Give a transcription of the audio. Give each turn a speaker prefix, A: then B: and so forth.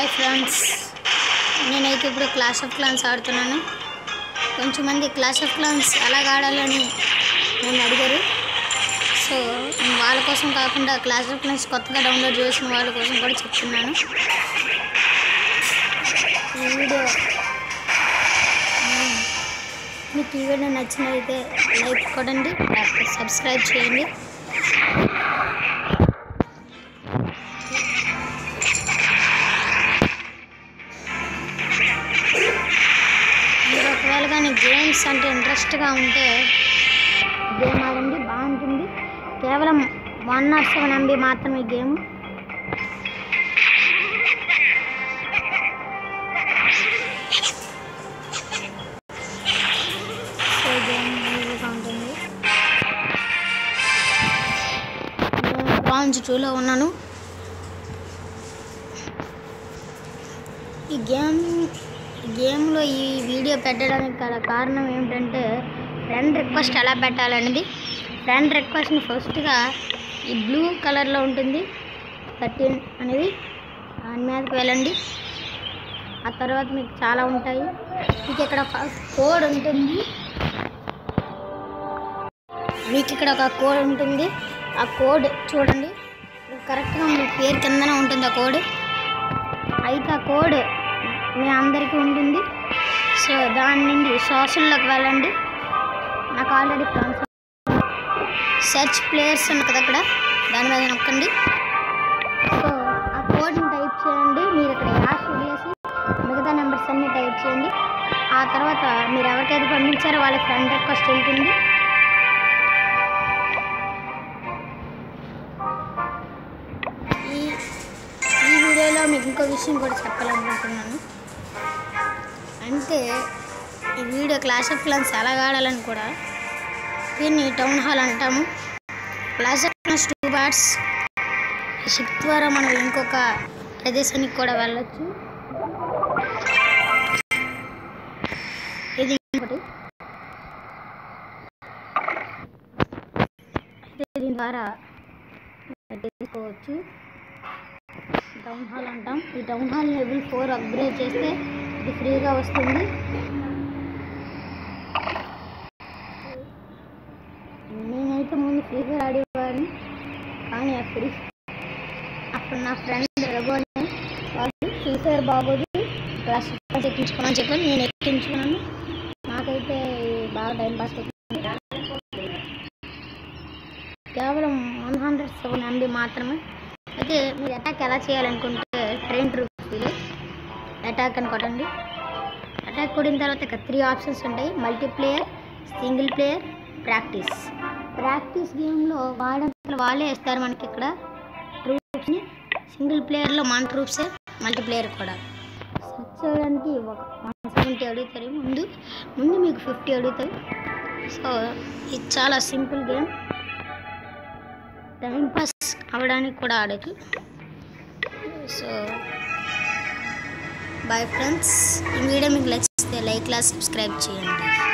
A: hi friends నేనైతే ఇప్పుడు class of clans ఆడుతున్నాను కొంచెం మంది క్లాస్ ఆఫ్ క్లాన్స్ ఎలాగ ఆడాలని నన్ను అడిగారు సో నేను వాళ్ళ కోసం కాకుండా క్లాస్ ఆఫ్ క్లాన్స్ కొత్తగా డౌన్లోడ్ చేసిన వాళ్ళ కోసం కూడా చెప్తున్నాను ఈ వీడియో మ్మ్, మీకు ఈ వీడియో నచ్చినైతే లైక్ కొట్టండి లేకపోతే సబ్స్క్రైబ్ చేయండి మీరు ఒకవేళ కానీ గేమ్స్ అంటే ఇంట్రెస్ట్గా ఉంటే గేమ్ ఆడండి బాగుంటుంది కేవలం వన్ నాట్ సెవెన్ ఎంబీ మాత్రమే గేమ్ సో గేమ్ ఈజీగా ఉంటుంది నేను బ్రాంజ్ టూలో ఉన్నాను ఈ గేమ్ గేమ్లో ఈ వీడియో పెట్టడానికి గల కారణం ఏమిటంటే ఫ్రెండ్ రిక్వెస్ట్ ఎలా పెట్టాలనేది ఫ్రెండ్ రిక్వెస్ట్ని ఫస్ట్గా ఈ బ్లూ కలర్లో ఉంటుంది థర్టీన్ అనేది దాని మీదకి వెళ్ళండి ఆ తర్వాత మీకు చాలా ఉంటాయి మీకు ఇక్కడ ఒక కోడ్ ఉంటుంది మీకు ఇక్కడ ఒక కోడ్ ఉంటుంది ఆ కోడ్ చూడండి కరెక్ట్గా మీ పేరు కిందనే ఉంటుంది ఆ కోడ్ అయితే ఆ కోడ్ మీ అందరికీ ఉంటుంది సో దాని నుండి సోషల్లోకి వెళ్ళండి నాకు ఆల్రెడీ ఫ్రెండ్స్ సెర్చ్ ప్లేయర్స్ ఉంది కదా అక్కడ దాని మీద నొక్కండి సో ఆ కోడ్ని టైప్ చేయండి మీరు ఇక్కడ యాష్ వదిలేసి మిగతా నెంబర్స్ అన్నీ టైప్ చేయండి ఆ తర్వాత మీరు ఎవరికైతే పంపించారో వాళ్ళ ఫ్రెండ్ రిక్వెస్ట్ వెళ్తుంది ఈ ఈ వీడియోలో మీకు ఇంకో విషయం కూడా చెప్పాలనుకుంటున్నాను అంటే ఈ వీడియో క్లాస్ ఆఫ్ క్లాన్స్ ఎలా ఆడాలని కూడా దీన్ని టౌన్ హాల్ అంటాము Clash of Clans to boats ship ద్వారా మనం ఇంకొక ప్రదేశానికి కూడా వెళ్ళొచ్చు ఇది ఇంకోటి అయితే దీని ద్వారా తీసుకోవచ్చు టౌన్ హాల్ అంటాం ఈ town hall level four upgrade చేస్తే ఇది ఫ్రీగా వస్తుంది నేనైతే ముందు ఫ్రీ ఫైర్ ఆడేవాడిని కానీ ఆ ఫ్రీ అప్పుడు నా ఫ్రెండ్ రఘోని వాళ్ళు ఫ్రీ ఫైర్ బాగోదు క్లాస్ క్లాస్ ఎక్కించుకోమని చెప్పాను నేను ఎక్కించుకున్నాను నాకైతే బాగా టైం పాస్ అవుతుంది కేవలం వన్ హండ్రెడ్ సెవెన్ ఎంబీ మాత్రమే అయితే మీరు అటాక్ ఎలా చేయాలనుకుంటే ట్రైన్ రూపీలో అటాక్ అని కొట్టండి అటాక్ కొట్టిన తర్వాత ఇక్కడ త్రీ ఆప్షన్స్ ఉంటాయి multiplayer single player practice practice గేమ్లో వాడంతలో వాళ్ళే వేస్తారు మనకి ఇక్కడ ట్రూప్స్ని సింగిల్ ప్లేయర్లో మన ట్రూప్సే మల్టీప్లేయర్ కూడా సెర్చ్ చేయడానికి ఒక వన్ సెవెంటీ అడుగుతారు ముందు ముందు మీకు ఫిఫ్టీ అడుగుతాయి సో ఇది చాలా సింపుల్ గేమ్ టైం పాస్ అవ్వడానికి కూడా ఆడచ్చు సో బాయ్ ఫ్రెండ్స్ ఈ వీడియో మీకు నచ్చితే లైక్ లా సబ్స్క్రైబ్ చేయండి